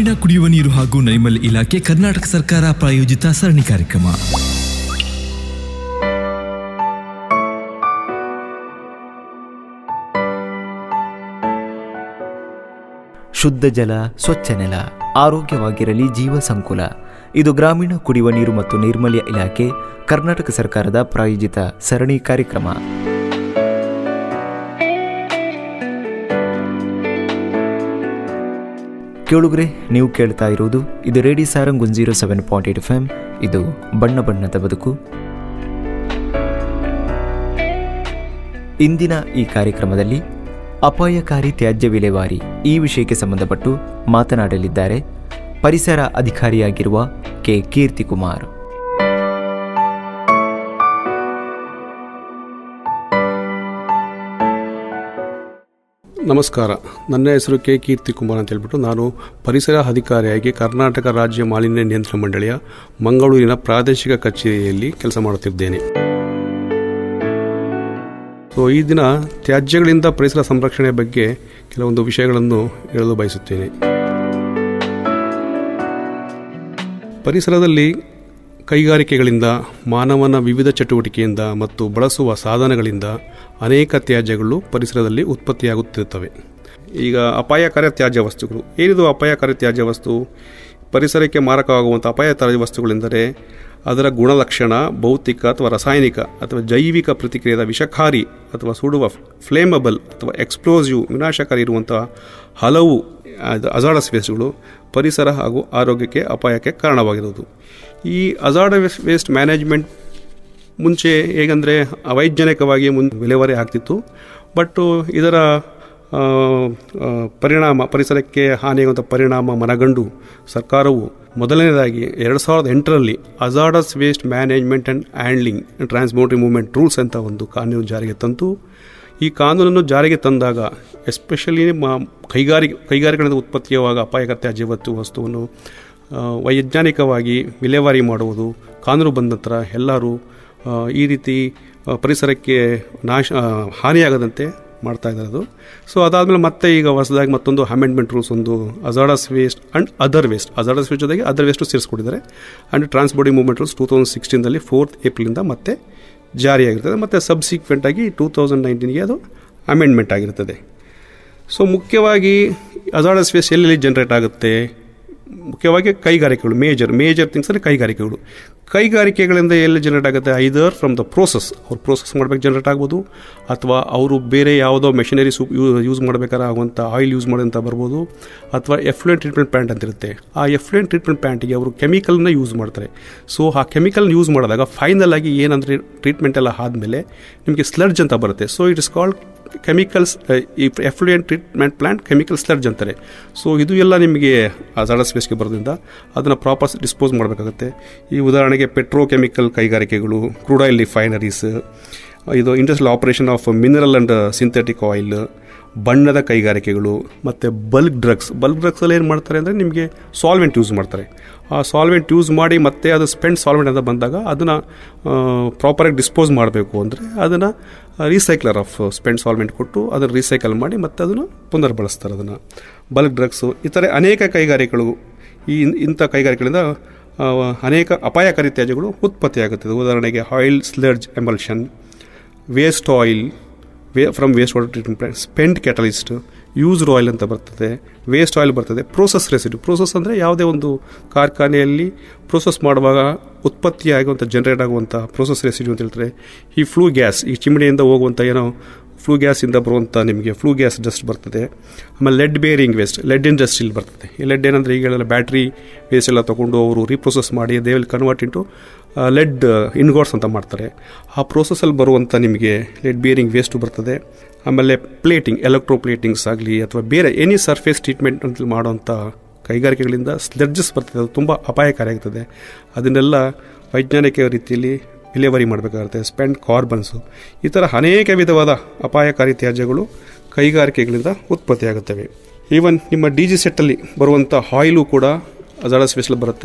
ಗ್ರಾಮೀಣ ಕುಡಿಯುವ ನೀರು ಹಾಗೂ ನೈರ್ಮಲ್ಯ ಇಲಾಖೆ ಕರ್ನಾಟಕ ಸರ್ಕಾರ ಪ್ರಾಯೋಜಿತ ಸರಣಿ ಕಾರ್ಯಕ್ರಮ ಶುದ್ಧ ಜಲ ಸ್ವಚ್ಛ ನೆಲ ಆರೋಗ್ಯವಾಗಿರಲಿ ಜೀವ ಸಂಕುಲ ಇದು ಗ್ರಾಮೀಣ ಕುಡಿಯುವ ನೀರು ಮತ್ತು ನೈರ್ಮಲ್ಯ ಇಲಾಖೆ ಕರ್ನಾಟಕ ಸರ್ಕಾರದ ಪ್ರಾಯೋಜಿತ ಸರಣಿ ಕಾರ್ಯಕ್ರಮ ಕೇಳುಗ್ರೆ ನೀವು ಕೇಳ್ತಾ ಇರುವುದು ಇದು Radio Sarang one zero seven point eight F M ಇದು ಬಣ್ಣ ಬಣ್ಣದ ಬದುಕು ಇಂದಿನ ಈ ಕಾರ್ಯಕ್ರಮದಲ್ಲಿ ಅಪಾಯಕಾರಿ ತ್ಯಾಜ್ಯ ವಿಲೇವಾರಿ ಈ ವಿಷಯಕ್ಕೆ ಸಂಬಂಧಪಟ್ಟು ಮಾತನಾಡಲಿದ್ದಾರೆ ಪರಿಸರ ಅಧಿಕಾರಿಯಾಗಿರುವ ಕೆ ಕೀರ್ತಿಕುಮಾರ್ ನಮಸ್ಕಾರ ನನ್ನ ಹೆಸರು ಕೆ ಕೀರ್ತಿ ಕುಮಾರ್ ಅಂತ ಹೇಳ್ಬಿಟ್ಟು ನಾನು ಪರಿಸರ ಅಧಿಕಾರಿಯಾಗಿ ಕರ್ನಾಟಕ ರಾಜ್ಯ ಮಾಲಿನ್ಯ ನಿಯಂತ್ರಣ ಮಂಡಳಿಯ ಮಂಗಳೂರಿನ ಪ್ರಾದೇಶಿಕ ಕಚೇರಿಯಲ್ಲಿ ಕೆಲಸ ಮಾಡುತ್ತಿದ್ದೇನೆ ಸೊ ಈ ದಿನ ತ್ಯಾಜ್ಯಗಳಿಂದ ಪರಿಸರ ಸಂರಕ್ಷಣೆ ಬಗ್ಗೆ ಕೆಲವೊಂದು ವಿಷಯಗಳನ್ನು ಹೇಳಲು ಬಯಸುತ್ತೇನೆ ಪರಿಸರದಲ್ಲಿ ಕೈಗಾರಿಕೆಗಳಿಂದ ಮಾನವನ ವಿವಿಧ ಚಟುವಟಿಕೆಯಿಂದ ಮತ್ತು ಬಳಸುವ ಸಾಧನಗಳಿಂದ ಅನೇಕ ತ್ಯಾಜ್ಯಗಳು ಪರಿಸರದಲ್ಲಿ ಉತ್ಪತ್ತಿಯಾಗುತ್ತಿರುತ್ತವೆ ಈಗ ಅಪಾಯಕಾರಿ ತ್ಯಾಜ್ಯ ವಸ್ತುಗಳು ಏನಿದು ಅಪಾಯಕಾರಿ ತ್ಯಾಜ್ಯ ವಸ್ತು ಪರಿಸರಕ್ಕೆ ಮಾರಕವಾಗುವಂಥ ಅಪಾಯಕಾರಿ ವಸ್ತುಗಳೆಂದರೆ ಅದರ ಗುಣಲಕ್ಷಣ ಭೌತಿಕ ಅಥವಾ ರಾಸಾಯನಿಕ ಅಥವಾ ಜೈವಿಕ ಪ್ರತಿಕ್ರಿಯೆಯ ವಿಷಕಾರಿ ಅಥವಾ ಸುಡುವ ಫ್ಲೇಮಬಲ್ ಅಥವಾ ಎಕ್ಸ್ಪ್ಲೋಸಿವ್ ವಿನಾಶಕಾರಿ ಇರುವಂತಹ ಹಲವು ಅಜಾಡಸ್ ವೇಸ್ಟ್ಗಳು ಪರಿಸರ ಹಾಗೂ ಆರೋಗ್ಯಕ್ಕೆ ಅಪಾಯಕ್ಕೆ ಕಾರಣವಾಗಿರುವುದು ಈ ಅಜಾಡ ವೇಸ್ಟ್ ಮ್ಯಾನೇಜ್ಮೆಂಟ್ ಮುಂಚೆ ಹೇಗೆಂದರೆ ಅವೈಜ್ಞಾನಿಕವಾಗಿ ಮುನ್ ವಿಲೇವಾರಿ ಆಗ್ತಿತ್ತು ಬಟ್ ಇದರ ಆ, ಆ, ಪರಿಣಾಮ ಪರಿಸರಕ್ಕೆ ಹಾನಿಯಾಗುವಂಥ ಪರಿಣಾಮ ಮನಗಂಡು ಸರ್ಕಾರವು ಮೊದಲನೇದಾಗಿ ಎರಡು ಸಾವಿರದ ಎಂಟರಲ್ಲಿ hazardous waste management and handling transport movement rules ಅಂತ ಒಂದು ಕಾನೂನು ಜಾರಿಗೆ ತಂತು ಈ ಕಾನೂನನ್ನು ಜಾರಿಗೆ ತಂದಾಗ ಎಸ್ಪೆಷಲಿ ಮ ಕೈಗಾರಿಕೆ ಕೈಗಾರಿಕೆಗಳಿಂದ ಉತ್ಪತ್ತಿಯಾಗುವಾಗ ಅಪಾಯಕ ತ್ಯಾಜ್ಯ ವಸ್ತು ವಸ್ತುವನ್ನು ಆ, ವೈಜ್ಞಾನಿಕವಾಗಿ ವಿಲೇವಾರಿ ಮಾಡುವುದು ಕಾನೂನು ಬಂದ ನಂತರ ಎಲ್ಲರೂ ಆ, ಈ ರೀತಿ ಆ, ಪರಿಸರಕ್ಕೆ ನಾಶ ಆ, ಹಾನಿಯಾಗದಂತೆ ಮಾಡ್ತಾ ಇದ್ದಾರೆ ಅದು ಸೊ ಅದಾದಮೇಲೆ ಮತ್ತೆ ಈಗ ಹೊಸದಾಗಿ ಮತ್ತೊಂದು ಅಮೆಂಡ್ಮೆಂಟ್ ರೂಲ್ಸ್ ಒಂದು hazardous waste and other waste hazardous waste ಜೊತೆಗೆ ಅದರ್ ವೇಸ್ಟು ಸೇರಿಸ್ಕೊಂಡಿದ್ದಾರೆ and transporting movement rules two thousand ಸಿಕ್ಸ್ಟೀನಲ್ಲಿ ಫೋರ್ತ್ ಏಪ್ರಿಲಿಂದ ಮತ್ತೆ ಜಾರಿಯಾಗಿರ್ತದೆ ಮತ್ತು ಸಬ್ಸಿಕ್ವೆಂಟ್ ಆಗಿ ಟೂ ತೌಸಂಡ್ ನೈನ್ಟೀನ್ಗೆ ಅದು ಅಮೆಂಡ್ಮೆಂಟ್ ಆಗಿರ್ತದೆ ಸೊ ಮುಖ್ಯವಾಗಿ ಅಜಾಡಸ್ ವೇಸ್ಟ್ ಎಲ್ಲೆಲ್ಲಿ ಜನರೇಟ್ ಆಗುತ್ತೆ ಮುಖ್ಯವಾಗಿ ಕೈಗಾರಿಕೆಗಳು ಮೇಜರ್ ಮೇಜರ್ ಥಿಂಗ್ಸ್ ಅಂದರೆ ಕೈಗಾರಿಕೆಗಳು ಕೈಗಾರಿಕೆಗಳಿಂದ ಎಲ್ಲಿ ಜನರೇಟ್ ಆಗುತ್ತೆ ಐದರ್ ಫ್ರಮ್ ದ ಪ್ರೋಸೆಸ್ ಅವ್ರು ಪ್ರೋಸೆಸ್ ಮಾಡ್ಬೇಕು ಜನರೇಟ್ ಆಗ್ಬೋದು ಅಥವಾ ಅವರು ಬೇರೆ ಯಾವುದೋ ಮೆಷಿನರಿ ಸೂಪ್ ಯೂಸ್ ಮಾಡ್ಬೇಕಾದ್ರೆ ಆಗುವಂಥ ಆಯಿಲ್ ಯೂಸ್ ಮಾಡೋಂಥ ಬರ್ಬೋದು ಅಥವಾ ಎಫ್ಲುಯೆಂಟ್ ಟ್ರೀಟ್ಮೆಂಟ್ ಪ್ಲಾಂಟ್ ಅಂತ ಇರುತ್ತೆ ಆ ಎಫ್ಲುಯೆಂಟ್ ಟ್ರೀಟ್ಮೆಂಟ್ ಪ್ಲಾಂಟಿಗೆ ಅವರು ಕೆಮಿಕಲ್ನ ಯೂಸ್ ಮಾಡ್ತಾರೆ ಸೊ ಆ ಕೆಮಿಕಲ್ನ ಯೂಸ್ ಮಾಡಿದಾಗ ಫೈನಲ್ ಆಗಿ ಏನಂದರೆ ಟ್ರೀಟ್ಮೆಂಟ್ ಎಲ್ಲ ಆದಮೇಲೆ ನಿಮಗೆ ಸ್ಲಡ್ಜ್ ಅಂತ ಬರುತ್ತೆ so it is called chemicals ಈ effluent treatment plant chemical sludge ಅಂತಾರೆ ಸೊ ಇದು ಎಲ್ಲ ನಿಮಗೆ ಅಜಾಡಸ್ ವೇಸ್ಟ್ಗೆ ಬರೋದ್ರಿಂದ ಅದನ್ನು ಪ್ರಾಪರ್ ಡಿಸ್ಪೋಸ್ ಮಾಡಬೇಕಾಗುತ್ತೆ ಈ ಉದಾಹರಣೆಗೆ ಪೆಟ್ರೋಕೆಮಿಕಲ್ ಕೈಗಾರಿಕೆಗಳು ಕ್ರೂಡ್ ಆಯಿಲ್ ರಿಫೈನರೀಸ್ ಇದು industrial operation of mineral and synthetic oil ಬಣ್ಣದ ಕೈಗಾರಿಕೆಗಳು ಮತ್ತು ಬಲ್ಕ್ ಡ್ರಗ್ಸ್ ಬಲ್ಕ್ ಡ್ರಗ್ಸಲ್ಲಿ ಏನು ಮಾಡ್ತಾರೆ ಅಂದರೆ ನಿಮಗೆ ಸಾಲ್ವೆಂಟ್ ಯೂಸ್ ಮಾಡ್ತಾರೆ ಆ ಸಾಲ್ವೆಂಟ್ ಯೂಸ್ ಮಾಡಿ ಮತ್ತೆ ಅದು ಸ್ಪೆಂಡ್ ಸಾಲ್ವೆಂಟ್ ಅಂತ ಬಂದಾಗ ಅದನ್ನು ಪ್ರಾಪರಾಗಿ ಡಿಸ್ಪೋಸ್ ಮಾಡಬೇಕು ಅಂದರೆ ಅದನ್ನು ರೀಸೈಕ್ಲರ್ ಆಫ್ ಸ್ಪೆಂಡ್ ಸಾಲ್ವೆಂಟ್ ಕೊಟ್ಟು ಅದನ್ನು ರೀಸೈಕಲ್ ಮಾಡಿ ಮತ್ತೆ ಅದನ್ನು ಪುನರ್ ಬಳಸ್ತಾರೆ ಅದನ್ನು ಬಲ್ಕ್ ಡ್ರಗ್ಸು ಈ ಥರ ಅನೇಕ ಕೈಗಾರಿಕೆಗಳು ಈ ಇಂಥ ಕೈಗಾರಿಕೆಗಳಿಂದ ಆ, ಅನೇಕ ಅಪಾಯಕಾರಿ ತ್ಯಾಜ್ಯಗಳು ಉತ್ಪತ್ತಿಯಾಗುತ್ತದೆ ಉದಾಹರಣೆಗೆ oil sludge emulsion waste oil way from waste water treatment plant spent catalyst used oil ಅಂತ ಬರ್ತದೆ ವೇಸ್ಟ್ ಆಯಿಲ್ ಬರ್ತದೆ ಪ್ರೋಸೆಸ್ ರೆಸಿಡ್ಯೂ ಪ್ರೋಸೆಸ್ ಅಂದರೆ ಯಾವುದೇ ಒಂದು ಕಾರ್ಖಾನೆಯಲ್ಲಿ ಪ್ರೋಸೆಸ್ ಮಾಡುವಾಗ ಉತ್ಪತ್ತಿ ಆಗುವಂಥ ಜನರೇಟ್ ಆಗುವಂಥ ಪ್ರೋಸೆಸ್ ರೆಸಿಡ್ಯೂ ಅಂತ ಹೇಳ್ತಾರೆ ಈ ಫ್ಲೂ ಗ್ಯಾಸ್ ಈ ಚಿಮಣಿಯಿಂದ ಹೋಗುವಂಥ ಏನೋ ಫ್ಲೂ ಗ್ಯಾಸಿಂದ ಬರುವಂಥ ನಿಮಗೆ ಫ್ಲೂ ಗ್ಯಾಸ್ ಡಸ್ಟ್ ಬರ್ತದೆ ಆಮೇಲೆ lead bearing waste lead industrial ಬರ್ತದೆ ಈ ಲೆಡ್ ಏನಂದರೆ ಈಗೆಲ್ಲ ಬ್ಯಾಟ್ರಿ ವೇಸ್ಟ್ ಎಲ್ಲ ತೊಗೊಂಡು ಅವರು ರೀಪ್ರೊಸೆಸ್ ಮಾಡಿ they will convert into lead ingots ಅಂತ ಮಾಡ್ತಾರೆ ಆ ಪ್ರೋಸೆಸ್ಸಲ್ಲಿ ಬರುವಂಥ ನಿಮಗೆ ಲೆಡ್ ಬೇರಿಂಗ್ ವೇಸ್ಟು ಬರ್ತದೆ ಆಮೇಲೆ ಪ್ಲೇಟಿಂಗ್ ಎಲೆಕ್ಟ್ರೋ ಪ್ಲೇಟಿಂಗ್ಸ್ ಆಗಲಿ ಅಥವಾ ಬೇರೆ ಎನಿ ಸರ್ಫೇಸ್ ಟ್ರೀಟ್ಮೆಂಟ್ ಅಂತ ಮಾಡುವಂಥ ಕೈಗಾರಿಕೆಗಳಿಂದ ಸ್ಲೆಡ್ಜಸ್ ಬರ್ತದೆ ಅದು ತುಂಬ ಅಪಾಯಕಾರಿಯಾಗ್ತದೆ ಅದನ್ನೆಲ್ಲ ವೈಜ್ಞಾನಿಕ ರೀತಿಯಲ್ಲಿ ವಿಲೇವಾರಿ ಮಾಡಬೇಕಾಗುತ್ತೆ ಸ್ಪೆಂಡ್ ಕಾರ್ಬನ್ಸು ಈ ಥರ ಅನೇಕ ವಿಧವಾದ ಅಪಾಯಕಾರಿ ತ್ಯಾಜ್ಯಗಳು ಕೈಗಾರಿಕೆಗಳಿಂದ ಉತ್ಪತ್ತಿಯಾಗುತ್ತವೆ ಈವನ್ ನಿಮ್ಮ ಡಿ ಜಿ ಸೆಟ್ಟಲ್ಲಿ ಬರುವಂಥ ಆಯಿಲು ಕೂಡ ಅಜಾಡಸ್ ವೇಸ್ಟಲ್ಲಿ ಬರುತ್ತೆ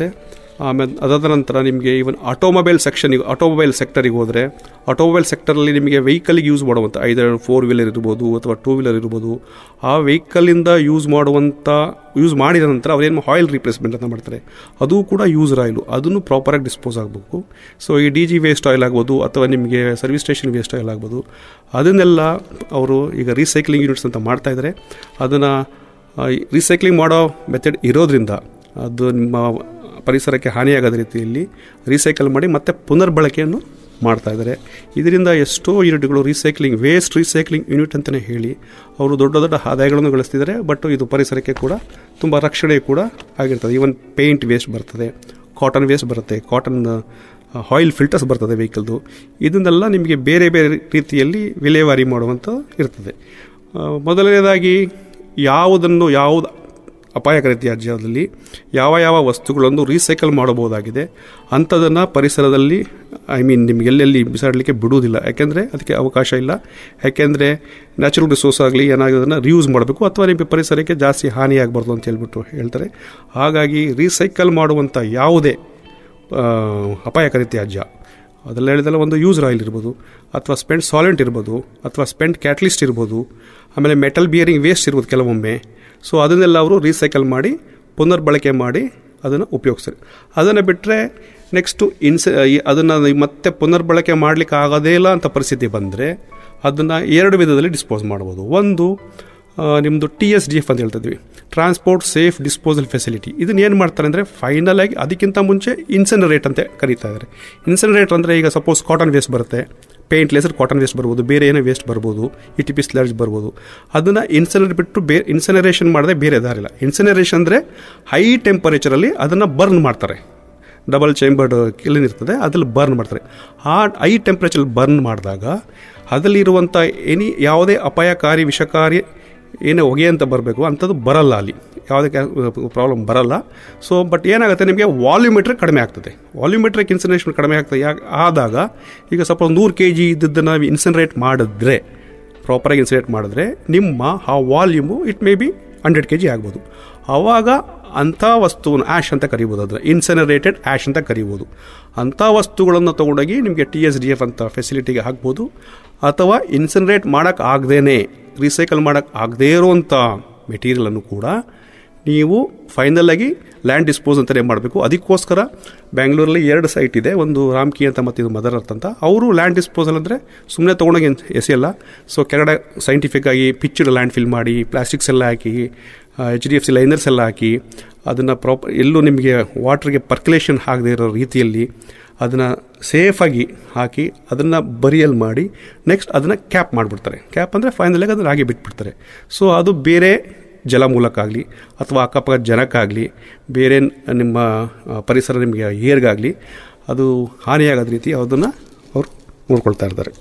ಆಮೇಲೆ ಅದಾದ ನಂತರ ನಿಮಗೆ ಇವನ್ ಆಟೋಮೊಬೈಲ್ ಸೆಕ್ಷನಿಗೆ ಆಟೋಮೊಬೈಲ್ ಸೆಕ್ಟರಿಗೆ ಹೋದರೆ ಆಟೋಮೊಬೈಲ್ ಸೆಕ್ಟರಲ್ಲಿ ನಿಮಗೆ ವೆಹಿಕಲ್ಗೆ ಯೂಸ್ ಮಾಡುವಂಥ ಐದರ್ ಫೋರ್ ವೀಲರ್ ಇರ್ಬೋದು ಅಥವಾ ಟೂ ವೀಲರ್ ಇರ್ಬೋದು ಆ ವೆಹಿಕಲಿಂದ ಯೂಸ್ ಮಾಡುವಂಥ ಯೂಸ್ ಮಾಡಿದ ನಂತರ ಅವ್ರೇನು ಆಯಿಲ್ ರಿಪ್ಲೇಸ್ಮೆಂಟ್ ಅಂತ ಮಾಡ್ತಾರೆ ಅದು ಕೂಡ ಯೂಸರ್ ಆಯಿಲು ಅದನ್ನು ಪ್ರಾಪರಾಗಿ ಡಿಸ್ಪೋಸ್ ಆಗಬೇಕು ಸೊ ಈ ಡಿ ಜಿ ವೇಸ್ಟ್ ಆಯಿಲ್ ಆಗ್ಬೋದು ಅಥವಾ ನಿಮಗೆ ಸರ್ವಿಸ್ ಸ್ಟೇಷನ್ ವೇಸ್ಟ್ ಆಯಿಲ್ ಆಗ್ಬೋದು ಅದನ್ನೆಲ್ಲ ಅವರು ಈಗ ರೀಸೈಕ್ಲಿಂಗ್ ಯೂನಿಟ್ಸ್ ಅಂತ ಮಾಡ್ತಾ ಇದ್ದಾರೆ ಅದನ್ನು ರೀಸೈಕ್ಲಿಂಗ್ ಮಾಡೋ ಮೆಥಡ್ ಇರೋದ್ರಿಂದ ಅದು ನಿಮ್ಮ ಪರಿಸರಕ್ಕೆ ಹಾನಿಯಾಗದ ರೀತಿಯಲ್ಲಿ ರೀಸೈಕಲ್ ಮಾಡಿ ಮತ್ತೆ ಪುನರ್ಬಳಕೆಯನ್ನು ಮಾಡ್ತಾ ಇದ್ದಾರೆ ಇದರಿಂದ ಎಷ್ಟೋ ಯೂನಿಟ್ಗಳು ರೀಸೈಕ್ಲಿಂಗ್ ವೇಸ್ಟ್ ರೀಸೈಕ್ಲಿಂಗ್ ಯೂನಿಟ್ ಅಂತಲೇ ಹೇಳಿ ಅವರು ದೊಡ್ಡ ದೊಡ್ಡ ಆದಾಯಗಳನ್ನು ಗಳಿಸ್ತಿದ್ದಾರೆ ಬಟ್ ಇದು ಪರಿಸರಕ್ಕೆ ಕೂಡ ತುಂಬ ರಕ್ಷಣೆ ಕೂಡ ಆಗಿರ್ತದೆ ಈವನ್ ಪೇಂಟ್ ವೇಸ್ಟ್ ಬರ್ತದೆ ಕಾಟನ್ ವೇಸ್ಟ್ ಬರುತ್ತೆ ಕಾಟನ್ ಆಯಿಲ್ ಫಿಲ್ಟರ್ಸ್ ಬರ್ತದೆ ವೆಹಿಕಲ್ದು ಇದನ್ನೆಲ್ಲ ನಿಮಗೆ ಬೇರೆ ಬೇರೆ ರೀತಿಯಲ್ಲಿ ವಿಲೇವಾರಿ ಮಾಡುವಂಥ ಇರ್ತದೆ ಆ, ಮೊದಲನೇದಾಗಿ ಯಾವುದನ್ನು ಯಾವುದು ಅಪಾಯಕಾರಿ ತ್ಯಾಜ್ಯದಲ್ಲಿ ಯಾವ ಯಾವ ವಸ್ತುಗಳನ್ನು ರೀಸೈಕಲ್ ಮಾಡಬಹುದಾಗಿದೆ ಅಂಥದನ್ನು ಪರಿಸರದಲ್ಲಿ ಐ ಮೀನ್ ನಿಮ್ಗೆ ಎಲ್ಲೆಲ್ಲಿ ಬಿಸಾಡಲಿಕ್ಕೆ ಬಿಡುವುದಿಲ್ಲ ಯಾಕೆಂದರೆ ಅದಕ್ಕೆ ಅವಕಾಶ ಇಲ್ಲ ಯಾಕೆಂದರೆ ನ್ಯಾಚುರಲ್ ರಿಸೋರ್ಸ್ ಆಗಲಿ ಏನಾಗೋದನ್ನು ರಿಯೂಸ್ ಮಾಡಬೇಕು ಅಥವಾ ನಿಮಗೆ ಪರಿಸರಕ್ಕೆ ಜಾಸ್ತಿ ಹಾನಿಯಾಗಬಾರ್ದು ಅಂತ ಹೇಳ್ಬಿಟ್ಟು ಹೇಳ್ತಾರೆ ಹಾಗಾಗಿ ರೀಸೈಕಲ್ ಮಾಡುವಂಥ ಯಾವುದೇ ಆ, ಅಪಾಯಕಾರಿ ತ್ಯಾಜ್ಯ ಅದೆಲ್ಲ ಹೇಳಿದಲ್ಲ ಒಂದು ಯೂಸರ್ ಆಯಿಲ್ ಇರ್ಬೋದು ಅಥವಾ ಸ್ಪೆಂಡ್ ಸಾಲೆಂಟ್ ಇರ್ಬೋದು ಅಥವಾ ಸ್ಪೆಂಡ್ ಕ್ಯಾಟ್ಲಿಸ್ಟ್ ಇರ್ಬೋದು ಆಮೇಲೆ ಮೆಟಲ್ ಬಿಯರಿಂಗ್ ವೇಸ್ಟ್ ಇರ್ಬೋದು ಕೆಲವೊಮ್ಮೆ ಸೊ ಅದನ್ನೆಲ್ಲ ಅವರು ರೀಸೈಕಲ್ ಮಾಡಿ ಪುನರ್ಬಳಕೆ ಮಾಡಿ ಅದನ್ನು ಉಪಯೋಗಿಸ್ತಾರೆ ಅದನ್ನು ಬಿಟ್ಟರೆ ನೆಕ್ಸ್ಟು ಇನ್ಸ ಅದನ್ನು ಮತ್ತೆ ಪುನರ್ಬಳಕೆ ಮಾಡಲಿಕ್ಕೆ ಆಗೋದೇ ಇಲ್ಲ ಅಂತ ಪರಿಸ್ಥಿತಿ ಬಂದರೆ ಅದನ್ನು ಎರಡು ವಿಧದಲ್ಲಿ ಡಿಸ್ಪೋಸ್ ಮಾಡ್ಬೋದು ಒಂದು ನಿಮ್ಮದು ಟಿ ಎಸ್ ಡಿ ಎಫ್ ಅಂತ ಹೇಳ್ತಿದ್ವಿ ಟ್ರಾನ್ಸ್ಪೋರ್ಟ್ ಸೇಫ್ ಡಿಸ್ಪೋಸಲ್ ಫೆಸಿಲಿಟಿ ಇದನ್ನ ಏನು ಮಾಡ್ತಾರೆ ಅಂದರೆ ಫೈನಲ್ ಆಗಿ ಅದಕ್ಕಿಂತ ಮುಂಚೆ ಇನ್ಸನರೇಟ್ ಅಂತ ಕರೀತಾ ಇದ್ದಾರೆ ಇನ್ಸನರೇಟ್ ಅಂದರೆ ಈಗ ಸಪೋಸ್ ಕಾಟನ್ ವೇಸ್ಟ್ ಬರುತ್ತೆ ಪೇಂಟ್ ಲೇಸರ್ ಕಾಟನ್ ವೇಸ್ಟ್ ಬರ್ಬೋದು ಬೇರೆ ಏನೋ ವೇಸ್ಟ್ ಬರ್ಬೋದು ಇ ಟಿ ಪಿ ಸ್ಲರ್ಜ್ ಬರ್ಬೋದು ಅದನ್ನು ಇನ್ಸನರೇಟ್ ಬಿಟ್ಟು ಬೇ ಇನ್ಸನರೇಷನ್ ಮಾಡದೆ ಬೇರೆ ದಾರಿಲ್ಲ ಇನ್ಸನರೇಷನ್ ಅಂದರೆ ಹೈ ಟೆಂಪರೇಚರಲ್ಲಿ ಅದನ್ನು ಬರ್ನ್ ಮಾಡ್ತಾರೆ ಡಬಲ್ ಚೇಂಬರ್ಡ್ ಕಿಲಿನ್ ಇರ್ತದೆ ಅದ್ರಲ್ಲಿ ಬರ್ನ್ ಮಾಡ್ತಾರೆ ಆ ಐ ಟೆಂಪ್ರೇಚರ್ ಬರ್ನ್ ಮಾಡಿದಾಗ ಅದರಲ್ಲಿರುವಂಥ ಎನಿ ಯಾವುದೇ ಅಪಾಯಕಾರಿ ವಿಷಕಾರಿ ಏನೇ ಹೊಗೆ ಅಂತ ಬರಬೇಕು ಅಂಥದ್ದು ಬರಲ್ಲ ಅಲ್ಲಿ ಯಾವುದೇ ಪ್ರಾಬ್ಲಮ್ ಬರಲ್ಲ ಸೊ ಬಟ್ ಏನಾಗುತ್ತೆ ನಿಮಗೆ ವಾಲ್ಯೂಮೆಟ್ರಿಕ್ ಕಡಿಮೆ ಆಗ್ತದೆ ವಾಲ್ಯೂಮೆಟ್ರಿಕ್ ಇನ್ಸನ್ರೇಷನ್ ಕಡಿಮೆ ಆಗ್ತದೆ ಯಾಕೆ ಆದಾಗ ಈಗ ಸಪೋಸ್ ನೂರು ಕೆ ಜಿ ಇದ್ದದ್ದನ್ನು ನಾವು ಇನ್ಸನ್ರೇಟ್ ಮಾಡಿದ್ರೆ ಪ್ರಾಪರಾಗಿ ಇನ್ಸನ್ರೇಟ್ ಮಾಡಿದ್ರೆ ನಿಮ್ಮ ಆ volume it may be hundred K G ಆಗ್ಬೋದು ಆವಾಗ ಅಂಥ ವಸ್ತುವನ್ನು ಆ್ಯಶ್ ಅಂತ ಕರಿಬೋದು ಅದನ್ನು ಇನ್ಸನರೇಟೆಡ್ ಆ್ಯಶ್ ಅಂತ ಕರಿಬೋದು ಅಂಥ ವಸ್ತುಗಳನ್ನು ತೊಗೊಂಡೋಗಿ ನಿಮಗೆ ಟಿ ಎಸ್ ಡಿ ಎಫ್ ಅಂತ ಫೆಸಿಲಿಟಿಗೆ ಹಾಕ್ಬೋದು ಅಥವಾ ಇನ್ಸನರೇಟ್ ಮಾಡೋಕ್ಕೆ ಆಗದೇನೆ ರೀಸೈಕಲ್ ಮಾಡೋಕ್ಕೆ ಆಗದೇ ಇರುವಂಥ ಮೆಟೀರಿಯಲನ್ನು ಕೂಡ ನೀವು ಫೈನಲ್ ಆಗಿ ಲ್ಯಾಂಡ್ ಡಿಸ್ಪೋಸ್ ಅಂತಲೇ ಮಾಡಬೇಕು ಅದಕ್ಕೋಸ್ಕರ ಬ್ಯಾಂಗ್ಳೂರಲ್ಲಿ ಎರಡು ಸೈಟ್ ಇದೆ ಒಂದು ರಾಮ್ಕಿ ಅಂತ ಮತ್ತು ಇದು ಮದರ್ ಅರ್ತ್ ಅಂತ ಅವರು ಲ್ಯಾಂಡ್ ಡಿಸ್ಪೋಸಲ್ ಅಂದರೆ ಸುಮ್ಮನೆ ತೊಗೊಂಡೋಗಿ ಎಸೆಯಲ್ಲ ಸೊ ಕೆಳಗಡೆ ಸೈಂಟಿಫಿಕ್ ಆಗಿ ಪಿಚ್ಡ್ ಲ್ಯಾಂಡ್ ಫಿಲ್ ಮಾಡಿ ಪ್ಲಾಸ್ಟಿಕ್ಸ್ ಎಲ್ಲ ಹಾಕಿ H D F C liners ಎಲ್ಲ ಹಾಕಿ ಅದನ್ನು ಪ್ರಾಪರ್ ಎಲ್ಲೂ ನಿಮಗೆ ವಾಟ್ರಿಗೆ ಪರ್ಕ್ಯುಲೇಷನ್ ಆಗದೆ ಇರೋ ರೀತಿಯಲ್ಲಿ ಅದನ್ನು ಸೇಫಾಗಿ ಹಾಕಿ ಅದನ್ನು ಬರಿಯಲ್ ಮಾಡಿ ನೆಕ್ಸ್ಟ್ ಅದನ್ನು ಕ್ಯಾಪ್ ಮಾಡಿಬಿಡ್ತಾರೆ ಕ್ಯಾಪ್ ಅಂದರೆ ಫೈನಲಾಗಿ ಅದನ್ನು ಹಾಗೆ ಬಿಟ್ಬಿಡ್ತಾರೆ ಸೊ ಅದು ಬೇರೆ ಜಲ ಮೂಲಕ ಆಗಲಿ ಅಥವಾ ಅಕ್ಕಪಕ್ಕ ಜನಕ್ಕಾಗಲಿ ಬೇರೆ ನಿಮ್ಮ ಆ, ಪರಿಸರ ನಿಮಗೆ ಏರ್ಗಾಗಲಿ ಅದು ಹಾನಿಯಾಗದ ರೀತಿ ಅದನ್ನು ಅವರು ನೋಡ್ಕೊಳ್ತಾ ಇರ್ತಾರೆ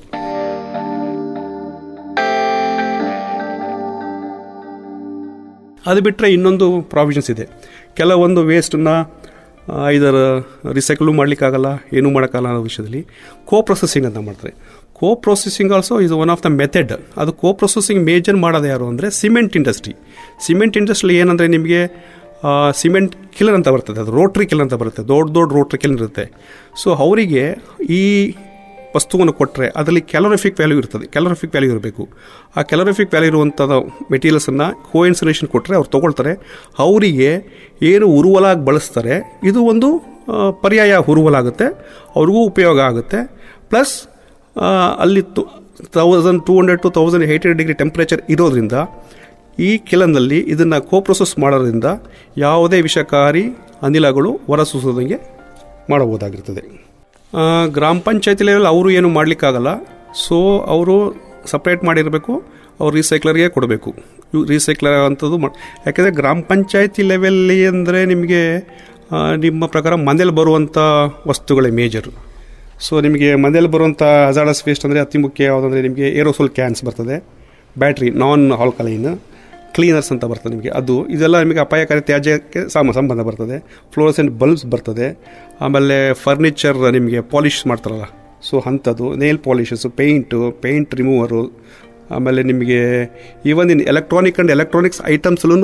ಅದು ಬಿಟ್ಟರೆ ಇನ್ನೊಂದು ಪ್ರಾವಿಷನ್ಸ್ ಇದೆ ಕೆಲವೊಂದು ವೇಸ್ಟನ್ನು ಇದರ ರಿಸೈಕಲು ಮಾಡಲಿಕ್ಕಾಗಲ್ಲ ಏನೂ ಮಾಡೋಕ್ಕಾಗಲ್ಲ ಅನ್ನೋ ವಿಷಯದಲ್ಲಿ ಕೋ ಪ್ರೊಸೆಸಿಂಗ್ ಅಂತ ಮಾಡ್ತಾರೆ co processing also is one of the method ಅದು ಕೋ ಪ್ರೊಸೆಸಿಂಗ್ ಮೇಜರ್ ಮಾಡೋದು ಯಾರು ಅಂದರೆ ಸಿಮೆಂಟ್ ಇಂಡಸ್ಟ್ರಿ ಸಿಮೆಂಟ್ ಇಂಡಸ್ಟ್ರಿ ಏನಂದರೆ ನಿಮಗೆ ಸಿಮೆಂಟ್ ಕಿಲರ್ ಅಂತ ಬರ್ತದೆ ಅದು ರೋಟ್ರಿ ಕಿಲರ್ ಅಂತ ಬರುತ್ತೆ ದೊಡ್ಡ ದೊಡ್ಡ ರೋಟ್ರಿ ಕಿಲರ್ ಇರುತ್ತೆ ಸೊ ಅವರಿಗೆ ಈ ವಸ್ತುವನ್ನು ಕೊಟ್ಟರೆ ಅದರಲ್ಲಿ ಕ್ಯಾಲೋರಿಫಿಕ್ ವ್ಯಾಲ್ಯೂ ಇರ್ತದೆ ಕ್ಯಾಲೋರಿಫಿಕ್ ವ್ಯಾಲ್ಯೂ ಇರಬೇಕು ಆ ಕ್ಯಾಲೋರಿಫಿಕ್ ವ್ಯಾಲ್ಯೂ ಇರುವಂಥದ್ದು ಮೆಟೀರಿಯಲ್ಸನ್ನು ಕೋಇನ್ಸುಲೇಷನ್ ಕೊಟ್ಟರೆ ಅವ್ರು ತೊಗೊಳ್ತಾರೆ ಅವರಿಗೆ ಏನು ಉರುವಲಾಗಿ ಬಳಸ್ತಾರೆ ಇದು ಒಂದು ಆ, ಪರ್ಯಾಯ ಉರುವಲಾಗುತ್ತೆ ಅವ್ರಿಗೂ ಉಪಯೋಗ ಆಗುತ್ತೆ ಪ್ಲಸ್ ಅಲ್ಲಿ thousand two hundred to thousand eight hundred degree temperature ಇರೋದ್ರಿಂದ ಈ ಕಿಲನ್ನಲ್ಲಿ ಇದನ್ನು ಕೋ ಪ್ರೊಸೆಸ್ ಮಾಡೋದ್ರಿಂದ ಯಾವುದೇ ವಿಷಕಾರಿ ಅನಿಲಗಳು ಹೊರಸೂಸೋದಂಗೆ ಮಾಡಬಹುದಾಗಿರ್ತದೆ ಆ, ಗ್ರಾಮ ಪಂಚಾಯತಿ ಲೆವೆಲ್ ಅವರು ಏನು ಮಾಡಲಿಕ್ಕಾಗಲ್ಲ ಸೊ ಅವರು ಸಪ್ರೇಟ್ ಮಾಡಿರಬೇಕು ಅವ್ರು ರೀಸೈಕ್ಲರ್ಗೆ ಕೊಡಬೇಕು ರೀಸೈಕ್ಲರ್ ಅಂಥದ್ದು ಮಾ ಯಾಕೆಂದರೆ ಗ್ರಾಮ ಪಂಚಾಯತಿ ಲೆವೆಲ್ಲಿ ಅಂದರೆ ನಿಮಗೆ ಆ, ನಿಮ್ಮ ಪ್ರಕಾರ ಮನೇಲಿ ಬರುವಂಥ ವಸ್ತುಗಳೇ ಮೇಜರು ಸೊ ನಿಮಗೆ ಮನೇಲಿ ಬರುವಂಥ ಹಜಾರ್ಡಸ್ ವೇಸ್ಟ್ ಅಂದರೆ ಅತಿ ಮುಖ್ಯ ಯಾವುದಂದರೆ ನಿಮಗೆ ಏರೋಸೋಲ್ ಕ್ಯಾನ್ಸ್ ಬರ್ತದೆ ಬ್ಯಾಟ್ರಿ ನಾನ್ ಆಲ್ಕಲೈನ್ ಕ್ಲೀನರ್ಸ್ ಅಂತ ಬರ್ತದೆ ನಿಮಗೆ ಅದು ಇದೆಲ್ಲ ನಿಮಗೆ ಅಪಾಯಕಾರಿ ತ್ಯಾಜ್ಯಕ್ಕೆ ಸಾಮ ಸಂಬಂಧ ಬರ್ತದೆ ಫ್ಲೋರಸೆಂಟ್ ಬಲ್ಬ್ಸ್ ಬರ್ತದೆ ಆಮೇಲೆ ಫರ್ನಿಚರ್ ನಿಮಗೆ ಪಾಲಿಷ್ ಮಾಡ್ತಾರಲ್ಲ ಸೊ ಅಂಥದ್ದು nail polishes paint paint remover ಆಮೇಲೆ ನಿಮಗೆ even in electronic and electronics ಐಟಮ್ಸ್ಲೂ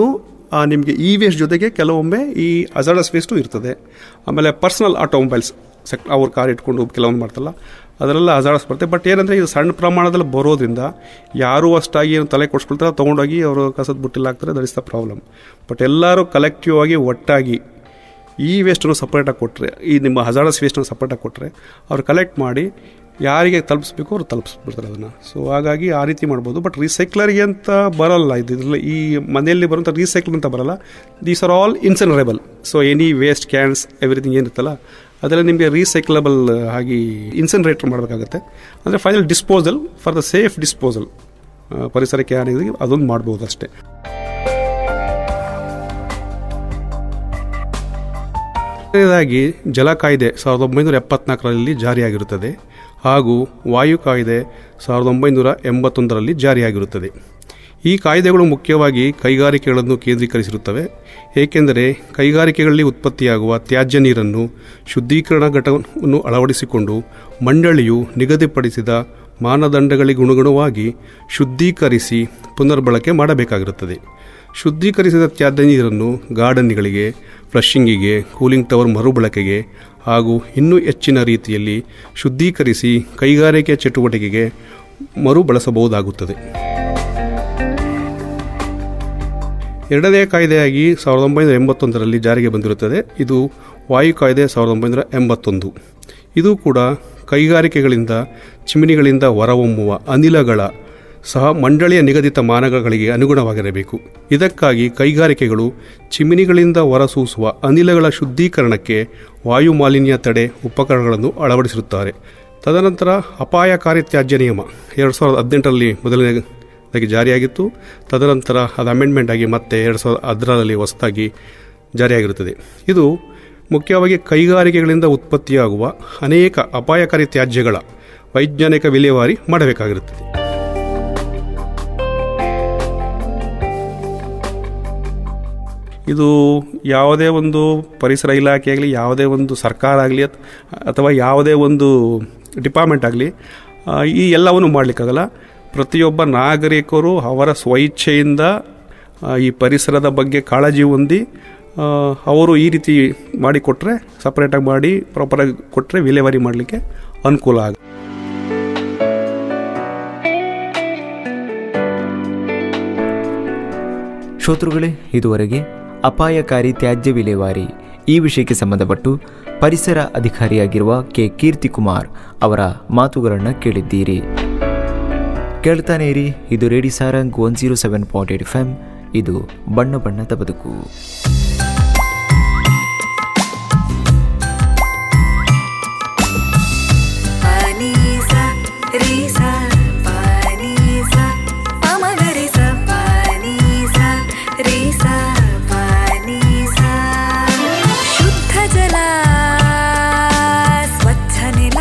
ಆ, ನಿಮಗೆ ಇ ವೇಸ್ಟ್ ಜೊತೆಗೆ ಕೆಲವೊಮ್ಮೆ ಈ ಅಜಾಡಸ್ ವೇಸ್ಟು ಇರ್ತದೆ ಆಮೇಲೆ ಪರ್ಸನಲ್ ಆಟೋಮೊಬೈಲ್ಸ್ ಸೆಕ್ ಅವ್ರ ಕಾರ್ ಇಟ್ಕೊಂಡು ಕೆಲವೊಂದು ಮಾಡ್ತಲ್ಲ ಅದರೆಲ್ಲ ಅಜಾಡಸ್ ಬರುತ್ತೆ ಬಟ್ ಏನಂದರೆ ಇದು ಸಣ್ಣ ಪ್ರಮಾಣದಲ್ಲಿ ಬರೋದ್ರಿಂದ ಯಾರೂ ಅಷ್ಟಾಗಿ ಏನು ತಲೆ ಕೊಡ್ಸ್ಕೊಳ್ತಾರೆ ತೊಗೊಂಡೋಗಿ ಅವರು ಕಸದ ಬುಟ್ಟಿಲಿ ಹಾಕ್ತಾರೆ that is the problem but ಎಲ್ಲರೂ ಕಲೆಕ್ಟಿವ್ ಆಗಿ ಒಟ್ಟಾಗಿ ಈ ವೇಸ್ಟನ್ನು ಸಪ್ರೇಟಾಗಿ ಕೊಟ್ಟರೆ ಈ ನಿಮ್ಮ ಹಜಾರ್ಡಸ್ ವೇಸ್ಟನ್ನು ಸಪ್ರೇಟಾಗಿ ಕೊಟ್ಟರೆ ಅವ್ರು ಕಲೆಕ್ಟ್ ಮಾಡಿ ಯಾರಿಗೆ ತಲುಪಿಸ್ಬೇಕು ಅವ್ರು ತಲುಪಿಸ್ಬಿಡ್ತಾರೆ ಅದನ್ನು ಸೊ ಹಾಗಾಗಿ ಆ ರೀತಿ ಮಾಡ್ಬೋದು ಬಟ್ ರೀಸೈಕ್ಲರ್ಗೆ ಅಂತ ಬರಲ್ಲ ಇದು ಇದ್ರಲ್ಲಿ ಈ ಮನೆಯಲ್ಲಿ ಬರುವಂಥ ರೀಸೈಕ್ಲ್ ಅಂತ ಬರಲ್ಲ these are all incinerable so any waste cans everything ಏನಿರುತ್ತಲ್ಲ ಅದೆಲ್ಲ ನಿಮಗೆ ರೀಸೈಕ್ಲಬಲ್ ಆಗಿ ಇನ್ಸನ್ರೇಟರ್ ಮಾಡಬೇಕಾಗುತ್ತೆ ಅಂದರೆ final disposal for the safe disposal ಪರಿಸರಕ್ಕೆ ಹಾನಿಗೆ ಅದೊಂದು ಮಾಡ್ಬೋದು ಅಷ್ಟೇ ಮೊದಲನೇದಾಗಿ ಜಲ ಕಾಯ್ದೆ ಸಾವಿರದ ಒಂಬೈನೂರ ಎಪ್ಪತ್ನಾಲ್ಕರಲ್ಲಿ ಜಾರಿಯಾಗಿರುತ್ತದೆ ಹಾಗೂ ವಾಯು ಕಾಯ್ದೆ ಸಾವಿರದ ಒಂಬೈನೂರ ಎಂಬತ್ತೊಂದರಲ್ಲಿ ಜಾರಿಯಾಗಿರುತ್ತದೆ ಈ ಕಾಯ್ದೆಗಳು ಮುಖ್ಯವಾಗಿ ಕೈಗಾರಿಕೆಗಳನ್ನು ಕೇಂದ್ರೀಕರಿಸಿರುತ್ತವೆ ಏಕೆಂದರೆ ಕೈಗಾರಿಕೆಗಳಲ್ಲಿ ಉತ್ಪತ್ತಿಯಾಗುವ ತ್ಯಾಜ್ಯ ನೀರನ್ನು ಶುದ್ಧೀಕರಣ ಘಟಕವನ್ನು ಅಳವಡಿಸಿಕೊಂಡು ಮಂಡಳಿಯು ನಿಗದಿಪಡಿಸಿದ ಮಾನದಂಡಗಳಿಗನುಗುಣವಾಗಿ ಶುದ್ಧೀಕರಿಸಿ ಪುನರ್ಬಳಕೆ ಮಾಡಬೇಕಾಗಿರುತ್ತದೆ ಶುದ್ಧೀಕರಿಸಿದ ತ್ಯಾಜ್ಯ ನೀರನ್ನು ಗಾರ್ಡನ್ಗಳಿಗೆ ಫ್ಲಶಿಂಗಿಗೆ ಕೂಲಿಂಗ್ ಟವರ್ ಮರುಬಳಕೆಗೆ ಹಾಗೂ ಇನ್ನೂ ಹೆಚ್ಚಿನ ರೀತಿಯಲ್ಲಿ ಶುದ್ಧೀಕರಿಸಿ ಕೈಗಾರಿಕೆ ಚಟುವಟಿಕೆಗೆ ಮರುಬಳಸಬಹುದಾಗುತ್ತದೆ ಎರಡನೇ ಕಾಯ್ದೆಯಾಗಿ ಸಾವಿರದ ಒಂಬೈನೂರ ಎಂಬತ್ತೊಂದರಲ್ಲಿ ಜಾರಿಗೆ ಬಂದಿರುತ್ತದೆ ಇದು ವಾಯು ಕಾಯ್ದೆ ಸಾವಿರದ ಒಂಬೈನೂರ ಎಂಬತ್ತೊಂದು ಇದು ಕೂಡ ಕೈಗಾರಿಕೆಗಳಿಂದ ಚಿಮಿನಿಗಳಿಂದ ಹೊರಹೊಮ್ಮುವ ಅನಿಲಗಳ ಸಹ ಮಂಡಳಿಯ ನಿಗದಿತ ಮಾನಕಗಳಿಗೆ ಅನುಗುಣವಾಗಿರಬೇಕು ಇದಕ್ಕಾಗಿ ಕೈಗಾರಿಕೆಗಳು ಚಿಮಿನಿಗಳಿಂದ ಹೊರಸೂಸುವ ಅನಿಲಗಳ ಶುದ್ಧೀಕರಣಕ್ಕೆ ವಾಯು ಮಾಲಿನ್ಯ ತಡೆ ಉಪಕರಣಗಳನ್ನು ಅಳವಡಿಸಿರುತ್ತಾರೆ ತದನಂತರ ಅಪಾಯಕಾರಿ ತ್ಯಾಜ್ಯ ನಿಯಮ ಎರಡು ಸಾವಿರದ ಹದಿನೆಂಟರಲ್ಲಿ ಮೊದಲನೇದಾಗಿ ಜಾರಿಯಾಗಿತ್ತು ತದನಂತರ ಅದು ಅಮೆಂಡ್ಮೆಂಟ್ ಆಗಿ ಮತ್ತೆ ಎರಡು ಸಾವಿರದ ಹದಿನಾರರಲ್ಲಿ ಹೊಸದಾಗಿ ಜಾರಿಯಾಗಿರುತ್ತದೆ ಇದು ಮುಖ್ಯವಾಗಿ ಕೈಗಾರಿಕೆಗಳಿಂದ ಉತ್ಪತ್ತಿಯಾಗುವ ಅನೇಕ ಅಪಾಯಕಾರಿ ತ್ಯಾಜ್ಯಗಳ ವೈಜ್ಞಾನಿಕ ವಿಲೇವಾರಿ ಮಾಡಬೇಕಾಗಿರುತ್ತದೆ ಇದು ಯಾವುದೇ ಒಂದು ಪರಿಸರ ಇಲಾಖೆ ಆಗಲಿ ಯಾವುದೇ ಒಂದು ಸರ್ಕಾರ ಆಗಲಿ ಅಥವಾ ಯಾವುದೇ ಒಂದು ಡಿಪಾರ್ಟ್ಮೆಂಟ್ ಆಗಲಿ ಈ ಎಲ್ಲವನ್ನು ಮಾಡಲಿಕ್ಕಾಗಲ್ಲ ಪ್ರತಿಯೊಬ್ಬ ನಾಗರಿಕರು ಅವರ ಸ್ವಇಚ್ಛೆಯಿಂದ ಆ, ಈ ಪರಿಸರದ ಬಗ್ಗೆ ಕಾಳಜಿ ಹೊಂದಿ ಆ, ಅವರು ಈ ರೀತಿ ಮಾಡಿಕೊಟ್ರೆ ಸಪ್ರೇಟಾಗಿ ಮಾಡಿ ಪ್ರಾಪರಾಗಿ ಕೊಟ್ಟರೆ ವಿಲೇವಾರಿ ಮಾಡಲಿಕ್ಕೆ ಅನುಕೂಲ ಆಗುತ್ತೆ ಶ್ರೋತೃಗಳೇ ಇದುವರೆಗೆ ಅಪಾಯಕಾರಿ ತ್ಯಾಜ್ಯ ವಿಲೇವಾರಿ ಈ ವಿಷಯಕ್ಕೆ ಸಂಬಂಧಪಟ್ಟು ಪರಿಸರ ಅಧಿಕಾರಿಯಾಗಿರುವ ಕೆ ಕೀರ್ತಿಕುಮಾರ್ ಅವರ ಮಾತುಗಳನ್ನು ಕೇಳಿದ್ದೀರಿ ಕೇಳ್ತಾನೆ ಇರಿ ಇದು Radio Sarang one zero seven point eight F M ಇದು ಬಣ್ಣ ಬಣ್ಣದ ಬದುಕು Panisa, risa, panisa, pamagarisa, panisa, risa, panisa. ಶುದ್ಧ ಜಲ ಸ್ವಚ್ಛ ನೆಲ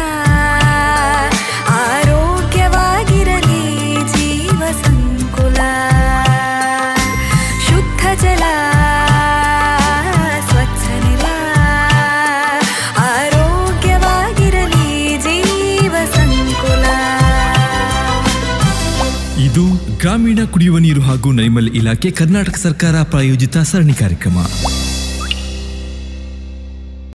ಆರೋಗ್ಯವಾಗಿರಲಿ ಜೀವ ಸಂಕುಲ ಶುದ್ಧ ಜಲ ಸ್ವಚ್ಛ ನೆಲ ಆರೋಗ್ಯವಾಗಿರಲಿ ಜೀವ ಸಂಕುಲ ಇದು ಗ್ರಾಮೀಣ ಕುಡಿಯುವ ನೀರು ಹಾಗೂ ನೈರ್ಮಲ್ಯ ಇಲಾಖೆ ಕರ್ನಾಟಕ ಸರ್ಕಾರ ಪ್ರಾಯೋಜಿತ ಸರಣಿ ಕಾರ್ಯಕ್ರಮ